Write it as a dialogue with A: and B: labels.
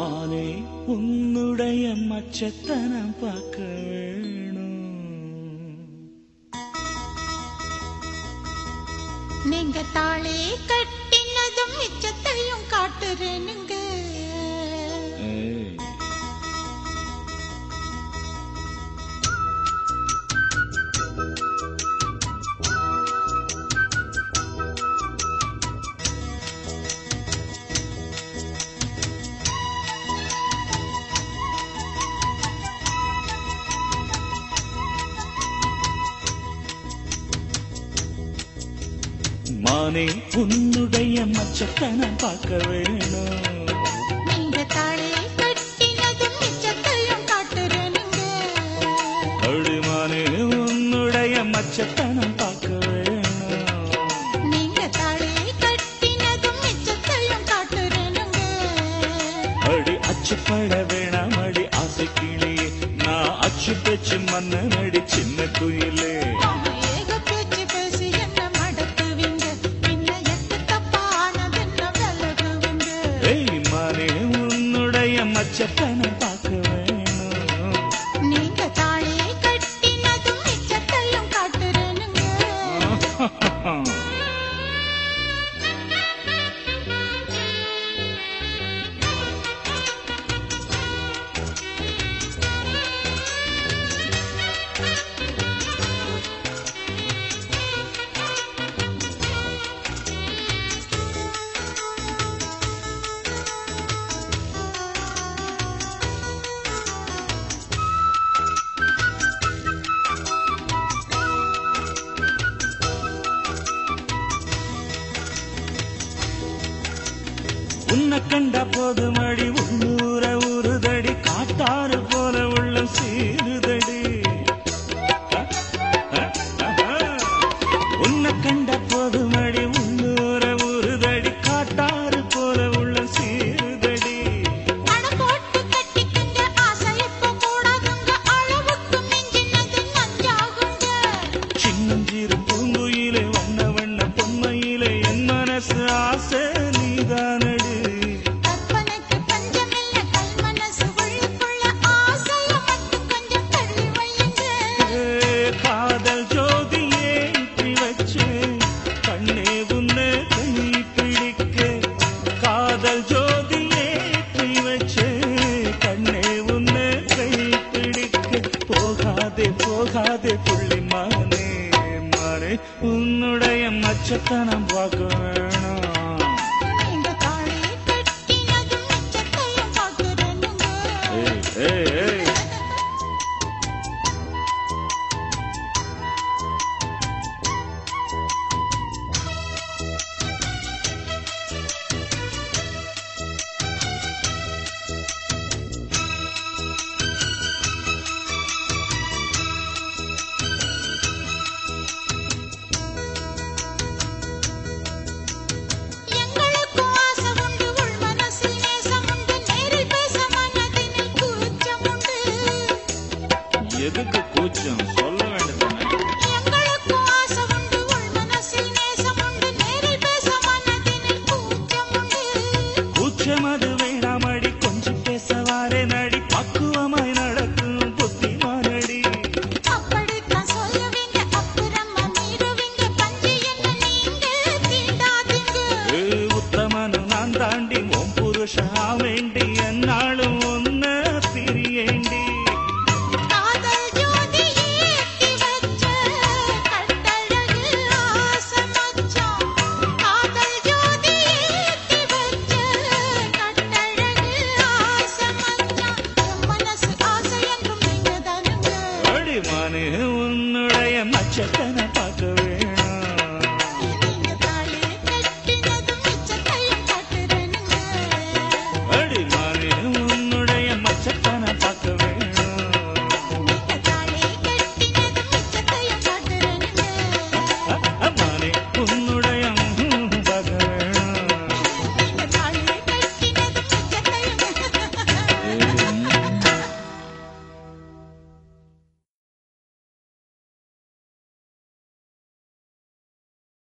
A: மானே உன்னுடைய மச்சத்தனம் பார்க்க வேணும்
B: நீங்க தாளே கட்டினதும் மிச்சத்தையும் காட்டுறேனுங்க
A: ஏய், மானே உன்னுடைய மச்சத்தனம் பார்க்க வேணும்
B: நீங்க தாளே கட்டினதும் மிச்சத்தையும் காட்டுறேனுங்க
A: அடிமானே உன்னுடைய மச்சத்தனம் பார்க்க வேணும்
B: நீங்க தாளே கட்டினதும் மிச்சத்தையும் காட்டுறேனுங்க
A: அடி அச்சுப்பட வேணாம் அடி ஆசை கிளியே நான் அச்சு பேச்சு மன்னன் அடி சின்ன குயிலே
B: ஏக பேச்சு பேசி என்ன மடக்குவீங்க பின்ன எட்டு தப்பானதென்ன விலகுவீங்க
A: ஏய் மானே உன்னுடைய மச்சத்தனம் பார்க்க வேணும்
B: நீங்க தாளே கட்டினதும் மிச்சத்தையும் காட்டுறேனுங்க
A: உன்னை கண்ட போது மடி உள்ளூர உருதடி காட்டாறு போல உள்ளம் சீருதடி உன்னை கண்ட போது மடி உள்ளூர உருதடி காட்டாறு போல உள்ளம் சீருதடி
B: அணை போட்டு கட்டிக்கங்க ஆசை இப்போ கூடாதுங்க அளவுக்கு மிஞ்சினது நஞ்சாகுங்க
A: சின்னஞ்சிறு பூங்குயிலே வண்ண வண்ண பொம்மையிலே என் மனசு ஆசை நீதானடு
B: கற்பனைக்கு பஞ்சமில்ல கல் மனசு உள்ளுக்குள்ள ஆசைய மட்டும் கொஞ்சம் தள்ளி வையுங்க
A: ஏ, காதல் ஜோதியே ஏற்றி வச்சு கண்ணே உன்னை கை பிடிக்க காதல் ஜோதியே ஏற்றி வச்சு கண்ணே உன்னை கை பிடிக்க போகாதே போகாதே புள்ளி மானே மானே உன்னுடைய மச்சத்தனம் பார்க்க வேணும்
B: நீங்க தாளே கட்டினதும் மிச்சத்தையும் பார்க்கிறேனுங்க
A: ஏய், ஏய், ஏய்.
B: எங்களுக்கும் ஆசை உண்டு உள் மனசில் நேசம் உண்டு நேரில் பேச மனதினில் கூச்சம் உண்டு
A: எதுக்கு கூச்சம் சொல்ல வேண்டியதானே
B: எங்களுக்கும் ஆசை உண்டு உள் மனசில் நேசம் உண்டு நேரில் பேச மனதினில் கூச்சம் உண்டு
A: கூச்சமது வேணாமடி கொஞ்சம் பேசவாரே நடி பக்குவமாய் நடக்கும் புத்திமானடி
B: அப்படித்தான் சொல்லுவீங்க அப்புறமா மீறுவீங்க பஞ்சு என்ன நீங்க தீண்டாதீங்க
A: ஏ, உத்தமனு நான் தாண்டி உன் புருஷா வேண்டி